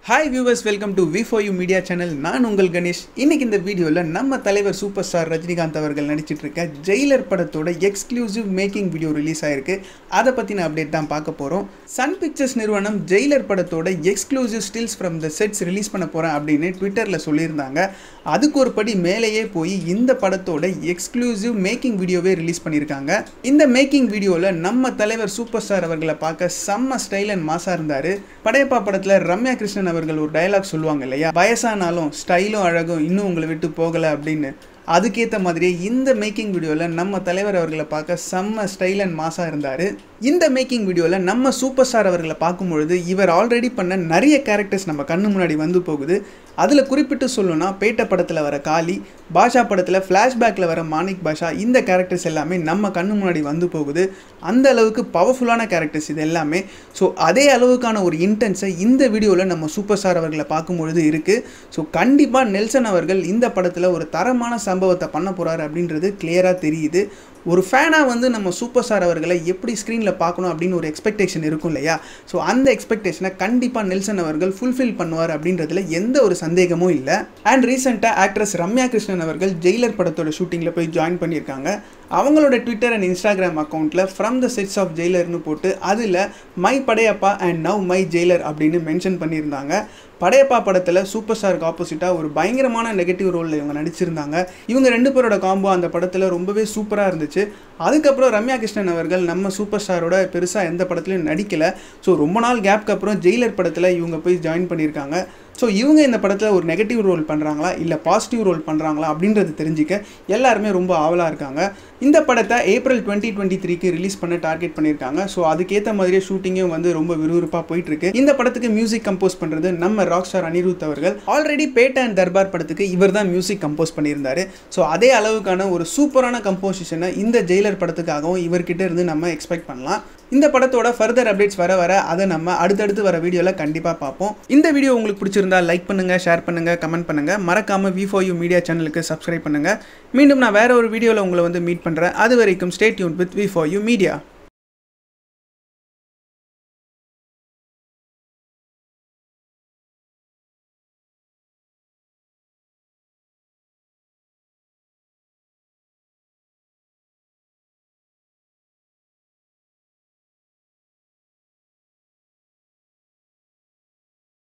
hi viewers welcome to V four you media channel நான் உங்கள் கணேஷ் இன்னைக்கு இந்த வீடியோவில் நம்ம தலைவர் சூப்பர் ஸ்டார் ரஜினிகாந்த் அவர்கள் நடிச்சிட்டு இருக்க ஜெயிலர் படத்தோட எக்ஸ்க்ளூசிவ் மேக்கிங் வீடியோ ரிலீஸ் ஆயிருக்கு அதை பற்றின அப்டேட் தான் பார்க்க போகிறோம் சன் பிக்சர்ஸ் நிறுவனம் ஜெயிலர் படத்தோட exclusive stills from the sets release பண்ண போகிறேன் அப்படின்னு ட்விட்டரில் சொல்லியிருந்தாங்க அதுக்கு ஒரு படி மேலேயே போய் இந்த படத்தோட எக்ஸ்க்ளூசிவ் மேக்கிங் வீடியோவே ரிலீஸ் பண்ணியிருக்காங்க இந்த மேக்கிங் வீடியோவில் நம்ம தலைவர் சூப்பர் ஸ்டார் அவர்களை பார்க்க செம்ம ஸ்டைல் அண்ட் மாசாக இருந்தார் படையப்பா படத்தில் ரம்யா கிருஷ்ணன் அவர்கள் ஒரு டயலாக் சொல்லுவாங்க இல்லையா வயசானாலும் ஸ்டைலும் அழகும் இன்னும் உங்களை விட்டு போகலை அப்படின்னு அதுக்கேற்ற மாதிரியே இந்த மேக்கிங் வீடியோவில் நம்ம தலைவர் அவர்களை பார்க்க செம்ம ஸ்டைல் அண்ட் மாசாக இருந்தார் இந்த மேக்கிங் வீடியோவில் நம்ம சூப்பர் ஸ்டார் அவர்களை பார்க்கும்பொழுது இவர் ஆல்ரெடி பண்ண நிறைய கேரக்டர்ஸ் நம்ம கண்ணு முன்னாடி வந்து போகுது அதில் குறிப்பிட்டு சொல்லணும்னா பேட்ட படத்தில் வர காளி பாஷா படத்தில் ஃப்ளாஷ்பேக்கில் வர மாணிக் பாஷா இந்த கேரக்டர்ஸ் எல்லாமே நம்ம கண்ணு முன்னாடி வந்து போகுது அந்த அளவுக்கு பவர்ஃபுல்லான கேரக்டர்ஸ் இது எல்லாமே ஸோ அதே அளவுக்கான ஒரு இன்டென்ஸை இந்த வீடியோவில் நம்ம சூப்பர் ஸ்டார் அவர்களை பார்க்கும்பொழுது இருக்குது ஸோ கண்டிப்பாக நெல்சன் அவர்கள் இந்த படத்தில் ஒரு தரமான சம்பவத்தை பண்ண போகிறாரு அப்படின்றது கிளியராக தெரியுது ஒரு ஃபேனாக வந்து நம்ம சூப்பர் ஸ்டார் அவர்களை எப்படி ஸ்க்ரீனில் பார்க்கணும் அப்படின்னு ஒரு எக்ஸ்பெக்டேஷன் இருக்கும் இல்லையா ஸோ அந்த எக்ஸ்பெக்டேஷனை கண்டிப்பாக நெல்சன் அவர்கள் ஃபுல்ஃபில் பண்ணுவார் அப்படின்றதுல எந்த ஒரு சந்தேகமும் இல்லை அண்ட் ரீசெண்டாக ஆக்ட்ரஸ் ரம்யா கிருஷ்ணன் அவர்கள் ஜெயிலர் படத்தோட ஷூட்டிங்கில் போய் ஜாயின் பண்ணியிருக்காங்க அவங்களோட ட்விட்டர் அண்ட் இன்ஸ்டாகிராம் அக்கௌண்ட்டில் ஃப்ரம் த செட்ஸ் ஆஃப் ஜெயிலர்னு போட்டு அதில் my Padayappa and now my Jailer அப்படின்னு மென்ஷன் பண்ணியிருந்தாங்க படையப்பா படத்தில் சூப்பர் ஸ்டாருக்கு ஆப்போசிட்டாக ஒரு பயங்கரமான நெகட்டிவ் ரோலில் இவங்க நடிச்சிருந்தாங்க இவங்க ரெண்டு பேரோட காம்போ அந்த படத்தில் ரொம்பவே சூப்பராக இருந்துச்சு அதுக்கப்புறம் ரம்யா கிருஷ்ணன் அவர்கள் நம்ம சூப்பர் ஸ்டாரோட பெருசாக எந்த படத்துலையும் நடிக்கலை ஸோ ரொம்ப நாள் கேப்க்கு அப்புறம் ஜெயிலர் படத்தில் இவங்க போய் ஜாயின் பண்ணியிருக்காங்க ஸோ இவங்க இந்த படத்தில் ஒரு நெகட்டிவ் ரோல் பண்ணுறாங்களா இல்லை பாசிட்டிவ் ரோல் பண்ணுறாங்களா அப்படின்றது தெரிஞ்சிக்க எல்லாருமே ரொம்ப ஆவலாக இருக்காங்க இந்த படத்தை ஏப்ரல் டுவெண்ட்டி டுவெண்ட்டி த்ரீக்கு ரிலீஸ் பண்ண டார்கெட் பண்ணியிருக்காங்க ஸோ அதுக்கேற்ற மாதிரியே ஷூட்டிங்கும் வந்து ரொம்ப விறுவிறுப்பாக போயிட்டுருக்கு இந்த படத்துக்கு மியூசிக் கம்போஸ் பண்ணுறது நம்ம ராக் ஸ்டார் அனிருத் அவர்கள் ஆல்ரெடி பேட்ட அண்ட் தர்பார் படத்துக்கு இவர் தான் மியூசிக் கம்போஸ் பண்ணியிருந்தாரு ஸோ அதே அளவுக்கான ஒரு சூப்பரான கம்போசிஷனை இந்த ஜெயிலர் படத்துக்காகவும் இவர்கிட்ட இருந்து நம்ம எக்ஸ்பெக்ட் பண்ணலாம் இந்த படத்தோட ஃபர்தர் அப்டேட்ஸ் வர வர அதை நம்ம அடுத்தடுத்து வர வீடியோவில் கண்டிப்பாக பார்ப்போம் இந்த வீடியோ உங்களுக்கு பிடிச்சிருந்தா லைக் பண்ணுங்கள் ஷேர் பண்ணுங்கள் கமெண்ட் பண்ணுங்கள் மறக்காமல் வி ஃபோர் யூ மீடியா சேனலுக்கு சப்ஸ்கிரைப் பண்ணுங்கள் மீண்டும் நான் வேற ஒரு வீடியோவில் உங்களை வந்து மீட் பண்ணுறேன் அது வரைக்கும் ஸ்டேட் யூன் with V four you media